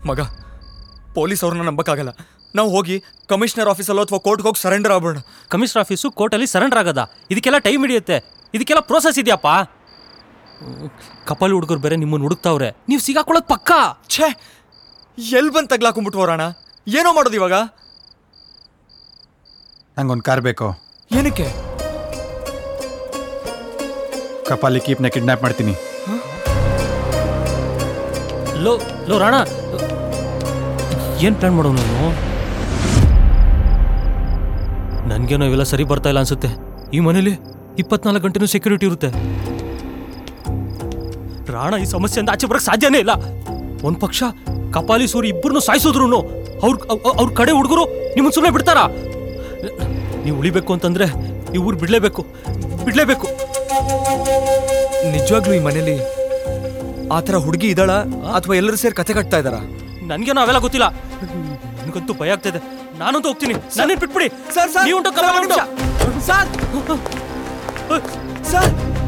ಮಗ ಪೊಲೀಸ್ ಅವ್ರನ್ನ ನಂಬಕ್ಕಾಗಲ್ಲ ನಾವು ಹೋಗಿ ಕಮಿಷನರ್ ಆಫೀಸಲ್ಲೋ ಅಥವಾ ಕೋರ್ಟ್ಗೆ ಹೋಗಿ ಸರೆಂಡರ್ ಆಗ್ಬೋಣ ಕಮಿಷನರ್ ಆಫೀಸು ಕೋರ್ಟಲ್ಲಿ ಸರೆಂಡರ್ ಆಗದ ಇದಕ್ಕೆಲ್ಲ ಟೈಮ್ ಹಿಡಿಯುತ್ತೆ ಇದಕ್ಕೆಲ್ಲ ಪ್ರೋಸೆಸ್ ಇದೆಯಪ್ಪ ಕಪಲ್ ಹುಡುಗರು ಬೇರೆ ನಿಮ್ಮನ್ನು ಹುಡುಕ್ತಾವ್ರೆ ನೀವು ಸಿಗಾಕೊಳ್ಳೋದು ಪಕ್ಕಾ ಛೇ ಎಲ್ಲಿ ಬಂದು ತಗ್ಲಾಕೊಂಬಿಟ್ವೋರಣ ಏನೋ ಮಾಡೋದು ಇವಾಗ ನಂಗೊಂದು ಕಾರ್ ಬೇಕು ಏನಕ್ಕೆ ಕಪಾಲಿ ಕೀಪ್ನ ಕಿಡ್ನಾಪ್ ಮಾಡ್ತೀನಿ ಲೋ ಲೋ ರಾಣ ಏನು ಪ್ಲಾನ್ ಮಾಡೋನು ನೀನು ನನಗೇನೋ ಇವೆಲ್ಲ ಸರಿ ಬರ್ತಾ ಇಲ್ಲ ಅನ್ಸುತ್ತೆ ಈ ಮನೇಲಿ ಇಪ್ಪತ್ನಾಲ್ಕು ಗಂಟೆನೂ ಸೆಕ್ಯೂರಿಟಿ ಇರುತ್ತೆ ರಾಣ ಈ ಸಮಸ್ಯೆಯಿಂದ ಆಚೆ ಬರಕ್ಕೆ ಸಾಧ್ಯನೇ ಇಲ್ಲ ಒಂದ್ ಪಕ್ಷ ಕಪಾಲಿ ಸೂರಿ ಇಬ್ಬರನ್ನು ಸಾಯಿಸಿದ್ರು ಅವ್ರ ಅವ್ರ ಕಡೆ ಹುಡುಗರು ನಿಮ್ಮನ್ನ ಸುಮ್ಮನೆ ಬಿಡ್ತಾರಾ ನೀವು ಉಳಿಬೇಕು ಅಂತಂದ್ರೆ ಈ ಊರು ಬಿಡ್ಲೇಬೇಕು ಬಿಡ್ಲೇಬೇಕು ನಿಜವಾಗ್ಲೂ ಈ ಮನೇಲಿ ಆ ಥರ ಹುಡುಗಿ ಇದ್ದಾಳ ಅಥವಾ ಎಲ್ಲರೂ ಸೇರಿ ಕತೆ ಕಟ್ತಾ ಇದ್ದಾರಾ ನನ್ಗೇನೋ ಅವೆಲ್ಲ ಗೊತ್ತಿಲ್ಲ ನನಗಂತೂ ಭಯ ಆಗ್ತಿದೆ ನಾನಂತೂ ಹೋಗ್ತೀನಿ ನನ್ನೇನ್ ಬಿಟ್ಬಿಡಿ ಸರ್ ಸರ್ ನೀವುಂಟು ಸರ್, ಕರ್ಕೊಂಡು ಒಂದ್ ನಿಮಿಷ. Sir sir